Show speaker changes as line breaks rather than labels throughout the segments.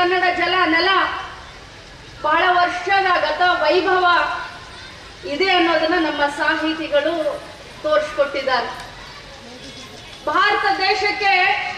ಕನ್ನಡ ಜಲ ನೆಲ ಬಹಳ ವರ್ಷದ ಗತ ವೈಭವ ಇದೆ ಅನ್ನೋದನ್ನ ನಮ್ಮ ಸಾಹಿತಿಗಳು ತೋರಿಸ್ಕೊಟ್ಟಿದ್ದಾರೆ ಭಾರತ ದೇಶಕ್ಕೆ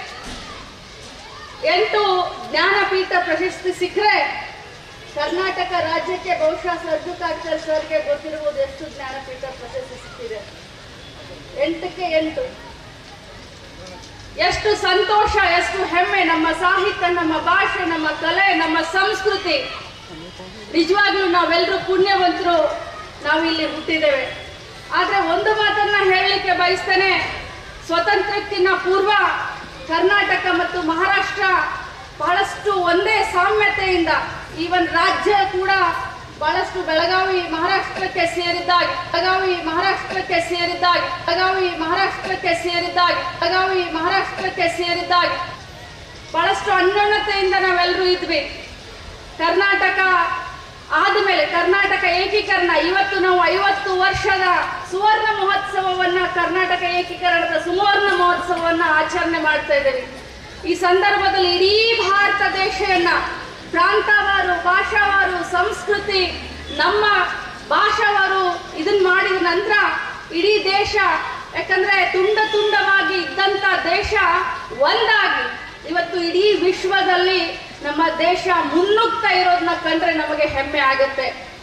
ಎಂಟು ಜ್ಞಾನಪೀಠ ಪ್ರಶಸ್ತಿ ಸಿಕ್ಕರೆ ಕರ್ನಾಟಕ ರಾಜ್ಯಕ್ಕೆ ಬಹುಶಃ ಸರ್ಜುಕಾಚಾರ್ಯ ಸರ್ಗೆ ಗೊತ್ತಿರುವುದು ಎಷ್ಟು ಜ್ಞಾನಪೀಠ ಪ್ರಶಸ್ತಿ ಸಿಕ್ಕಿದೆ ಎಂಟಕ್ಕೆ ಎಂಟು ಎಷ್ಟು ಸಂತೋಷ ಎಷ್ಟು ಹೆಮ್ಮೆ ನಮ್ಮ ಸಾಹಿತ್ಯ ನಮ್ಮ ಭಾಷೆ ನಮ್ಮ ಕಲೆ ನಮ್ಮ ಸಂಸ್ಕೃತಿ ನಿಜವಾಗ್ಲೂ ನಾವೆಲ್ಲರೂ ಪುಣ್ಯವಂತರು ನಾವಿಲ್ಲಿ ಹುಟ್ಟಿದ್ದೇವೆ ಆದ್ರೆ ಒಂದು ಮಾತನ್ನ ಹೇಳಲಿಕ್ಕೆ ಬಯಸ್ತೇನೆ ಸ್ವತಂತ್ರಕ್ಕಿಂತ ಪೂರ್ವ ಕರ್ನಾಟಕ ಮತ್ತು ಮಹಾರಾಷ್ಟ್ರ ಬಹಳಷ್ಟು ಒಂದೇ ಸಾಮ್ಯತೆಯಿಂದ ಈವನ್ ರಾಜ್ಯ ಕೂಡ ಬಹಳಷ್ಟು ಬೆಳಗಾವಿ ಮಹಾರಾಷ್ಟ್ರಕ್ಕೆ ಸೇರಿದ್ದಾಗಿ ಬೆಳಗಾವಿ ಮಹಾರಾಷ್ಟ್ರಕ್ಕೆ ಸೇರಿದ್ದಾಗಿ ಬೆಳಗಾವಿ ಮಹಾರಾಷ್ಟ್ರಕ್ಕೆ ಸೇರಿದ್ದಾಗಿ ಬೆಳಗಾವಿ ಮಹಾರಾಷ್ಟ್ರಕ್ಕೆ ಸೇರಿದ್ದಾಗಿ ಬಹಳಷ್ಟು ಅನ್ಯೋನ್ಯತೆಯಿಂದ ನಾವೆಲ್ಲರೂ ಇದ್ವಿ ಕರ್ನಾಟಕ ಆದಮೇಲೆ ಕರ್ನಾಟಕ ಏಕೀಕರಣ ಇವತ್ತು ನಾವು ಐವತ್ತು ವರ್ಷದ ಸುವರ್ಣ ಮಹೋತ್ಸವವನ್ನ ಕರ್ನಾಟಕ ಏಕೀಕರಣದ ಸುವರ್ಣ ಮಹೋತ್ಸವವನ್ನ ಆಚರಣೆ ಮಾಡ್ತಾ ಇದ್ದೇವೆ ಈ ಸಂದರ್ಭದಲ್ಲಿ ಇಡೀ ಭಾರತ ದೇಶವನ್ನ ಪ್ರಾಂತವಾರು ಭಾಷಾವಾರು ಸಂಸ್ಕೃತಿ ನಮ್ಮ ಭಾಷಾವಾರು ಇದನ್ನ ಮಾಡಿದ ನಂತರ ಇಡೀ ದೇಶ ಯಾಕಂದ್ರೆ ತುಂಡ ತುಂಡವಾಗಿ ಇದ್ದಂತ ದೇಶ ಒಂದಾಗಿ ಇವತ್ತು ಇಡೀ ವಿಶ್ವದಲ್ಲಿ ನಮ್ಮ ದೇಶ ಮುನ್ನುಗ್ತಾ ಇರೋದನ್ನ ಕಂಡ್ರೆ ನಮಗೆ ಹೆಮ್ಮೆ ಆಗುತ್ತೆ